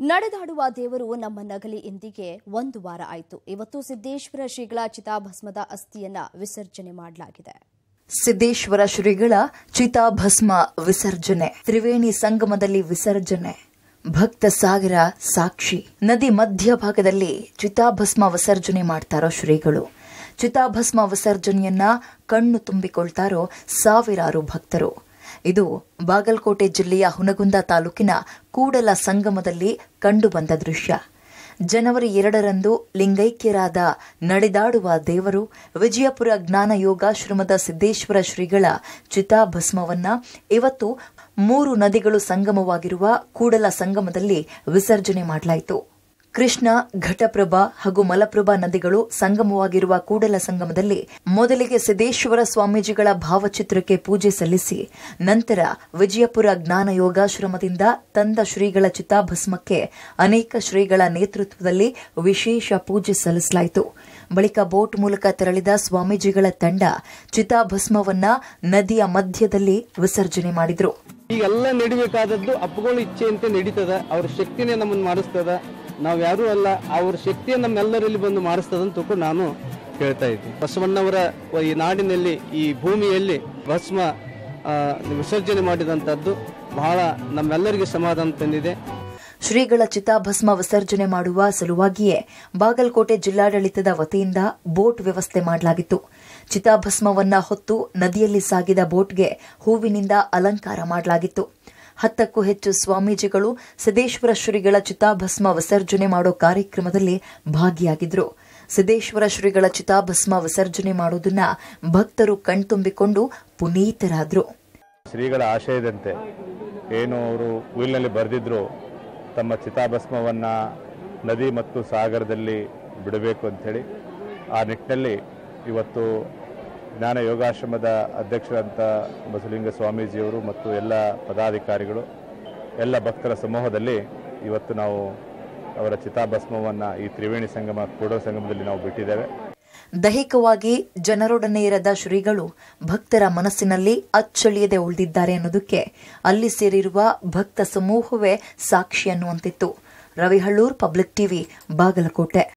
ನಡೆದಾಡುವ ದೇವರು ನಮ್ಮ ನಗಲಿ ಇಂದಿಗೆ ಒಂದು ವಾರ ಆಯಿತು ಇವತ್ತು ಸಿದ್ದೇಶ್ವರ ಶ್ರೀಗಳ ಚಿತಾಭಸ್ಮದ ಅಸ್ಥಿಯನ್ನ ವಿಸರ್ಜನೆ ಮಾಡಲಾಗಿದೆ ಸಿದ್ದೇಶ್ವರ ಶ್ರೀಗಳ ಚಿತಾಭಸ್ಮ ವಿಸರ್ಜನೆ ತ್ರಿವೇಣಿ ಸಂಗಮದಲ್ಲಿ ವಿಸರ್ಜನೆ ಭಕ್ತ ಸಾಗರ ಸಾಕ್ಷಿ ನದಿ ಮಧ್ಯಭಾಗದಲ್ಲಿ ಚಿತಾಭಸ್ಮ ವಿಸರ್ಜನೆ ಮಾಡ್ತಾರೋ ಶ್ರೀಗಳು ಚಿತಾಭಸ್ಮ ವಿಸರ್ಜನೆಯನ್ನ ಕಣ್ಣು ತುಂಬಿಕೊಳ್ತಾರೋ ಸಾವಿರಾರು ಭಕ್ತರು ಇದು ಬಾಗಲಕೋಟೆ ಜಿಲ್ಲೆಯ ಹುನಗುಂದ ತಾಲೂಕಿನ ಕೂಡಲ ಸಂಗಮದಲ್ಲಿ ಕಂಡುಬಂದ ದೃಶ್ಯ ಜನವರಿ ಎರಡರಂದು ಲಿಂಗೈಕ್ಯರಾದ ನಡೆದಾಡುವ ದೇವರು ವಿಜಯಪುರ ಜ್ಞಾನ ಯೋಗಾಶ್ರಮದ ಸಿದ್ದೇಶ್ವರ ಶ್ರೀಗಳ ಚಿತಾಭಸ್ಮವನ್ನ ಇವತ್ತು ಮೂರು ನದಿಗಳು ಸಂಗಮವಾಗಿರುವ ಕೂಡಲ ಸಂಗಮದಲ್ಲಿ ವಿಸರ್ಜನೆ ಮಾಡಲಾಯಿತು ಕೃಷ್ಣ ಘಟಪ್ರಭಾ ಹಾಗೂ ಮಲಪ್ರಭಾ ನದಿಗಳು ಸಂಗಮವಾಗಿರುವ ಕೂಡಲ ಸಂಗಮದಲ್ಲಿ ಮೊದಲಿಗೆ ಸಿದ್ದೇಶ್ವರ ಸ್ವಾಮೀಜಿಗಳ ಭಾವಚಿತ್ರಕ್ಕೆ ಪೂಜೆ ಸಲ್ಲಿಸಿ ನಂತರ ವಿಜಯಪುರ ಜ್ಞಾನ ಯೋಗಾಶ್ರಮದಿಂದ ತಂದ ಶ್ರೀಗಳ ಚಿತಾಭಸ್ಮಕ್ಕೆ ಅನೇಕ ಶ್ರೀಗಳ ನೇತೃತ್ವದಲ್ಲಿ ವಿಶೇಷ ಪೂಜೆ ಸಲ್ಲಿಸಲಾಯಿತು ಬಳಿಕ ಬೋಟ್ ಮೂಲಕ ತೆರಳಿದ ಸ್ವಾಮೀಜಿಗಳ ತಂಡ ಚಿತಾಭಸ್ಮವನ್ನ ನದಿಯ ಮಧ್ಯದಲ್ಲಿ ವಿಸರ್ಜನೆ ಮಾಡಿದ್ರು ಈಗೆಲ್ಲ ನಡಿಬೇಕಾದದ್ದು ಅಪ್ಪಗಳ ಇಚ್ಛೆಯಂತೆ ನಡೀತದ ಅವ್ರ ಶಕ್ತಿನೇ ನಮ್ಮನ್ನು ಮಾಡಿಸ್ತದ ನಾವ್ ಯಾರೂ ಅಲ್ಲ ಅವ್ರ ಶಕ್ತಿಯೇ ನಮ್ಮೆಲ್ಲರಲ್ಲಿ ಬಂದು ಮಾಡಿಸ್ತದ ಅಂತ ತಿಳ್ಕೊಂಡು ನಾನು ಹೇಳ್ತಾ ಇದ್ದೀನಿ ಬಸವಣ್ಣವರ ಈ ನಾಡಿನಲ್ಲಿ ಈ ಭೂಮಿಯಲ್ಲಿ ಭಸ್ಮ ಆ, ವಿಸರ್ಜನೆ ಮಾಡಿದಂಥದ್ದು ಬಹಳ ನಮ್ಮೆಲ್ಲರಿಗೆ ಸಮಾಧಾನ ತಂದಿದೆ ಶ್ರೀಗಳ ಚಿತಾಭಸ್ಮ ವಿಸರ್ಜನೆ ಮಾಡುವ ಸಲುವಾಗಿಯೇ ಬಾಗಲಕೋಟೆ ಜಿಲ್ಲಾಡಳಿತದ ವತಿಯಿಂದ ಬೋಟ್ ವ್ಯವಸ್ಥೆ ಮಾಡಲಾಗಿತ್ತು ಚಿತಾಭಸ್ಮವನ್ನ ಹೊತ್ತು ನದಿಯಲ್ಲಿ ಸಾಗಿದ ಬೋಟ್ಗೆ ಹೂವಿನಿಂದ ಅಲಂಕಾರ ಮಾಡಲಾಗಿತ್ತು ಹತ್ತಕ್ಕೂ ಹೆಚ್ಚು ಸ್ವಾಮೀಜಿಗಳು ಸಿದ್ದೇಶ್ವರ ಶ್ರೀಗಳ ಚಿತಾಭಸ್ಮ ವಿಸರ್ಜನೆ ಮಾಡೋ ಕಾರ್ಯಕ್ರಮದಲ್ಲಿ ಭಾಗಿಯಾಗಿದ್ರು ಸಿದ್ದೇಶ್ವರ ಶ್ರೀಗಳ ಚಿತಾಭಸ್ಮ ವಿಸರ್ಜನೆ ಮಾಡುವುದನ್ನ ಭಕ್ತರು ಕಣ್ತುಂಬಿಕೊಂಡು ಪುನೀತರಾದ್ರು ಶ್ರೀಗಳ ಆಶಯದಂತೆ ಏನು ಅವರು ವೀಲ್ನಲ್ಲಿ ಬರೆದಿದ್ರು ತಮ್ಮ ಚಿತಾಭಸ್ಮವನ್ನು ನದಿ ಮತ್ತು ಸಾಗರದಲ್ಲಿ ಬಿಡಬೇಕು ಅಂಥೇಳಿ ಆ ನಿಟ್ಟಿನಲ್ಲಿ ಇವತ್ತು ಜ್ಞಾನ ಯೋಗಾಶ್ರಮದ ಅಧ್ಯಕ್ಷರಂತ ಬಸವಲಿಂಗ ಸ್ವಾಮೀಜಿಯವರು ಮತ್ತು ಎಲ್ಲ ಪದಾಧಿಕಾರಿಗಳು ಎಲ್ಲ ಭಕ್ತರ ಸಮೂಹದಲ್ಲಿ ಇವತ್ತು ನಾವು ಅವರ ಚಿತಾಭಸ್ಮವನ್ನು ಈ ತ್ರಿವೇಣಿ ಸಂಗಮ ಕೂಡೋ ಸಂಗಮದಲ್ಲಿ ನಾವು ಬಿಟ್ಟಿದ್ದೇವೆ ದೈಹಿಕವಾಗಿ ಜನರೊಡನೆ ಇರದ ಶ್ರೀಗಳು ಭಕ್ತರ ಮನಸ್ಸಿನಲ್ಲಿ ಅಚ್ಚಳಿಯದೆ ಉಳಿದಿದ್ದಾರೆ ಅನ್ನೋದಕ್ಕೆ ಅಲ್ಲಿ ಸೇರಿರುವ ಭಕ್ತ ಸಮೂಹವೇ ಸಾಕ್ಷಿ ಅನ್ನುವಂತಿತ್ತು ರವಿಹಳ್ಳೂರ್ ಪಬ್ಲಿಕ್ ಟಿವಿ ಬಾಗಲಕೋಟೆ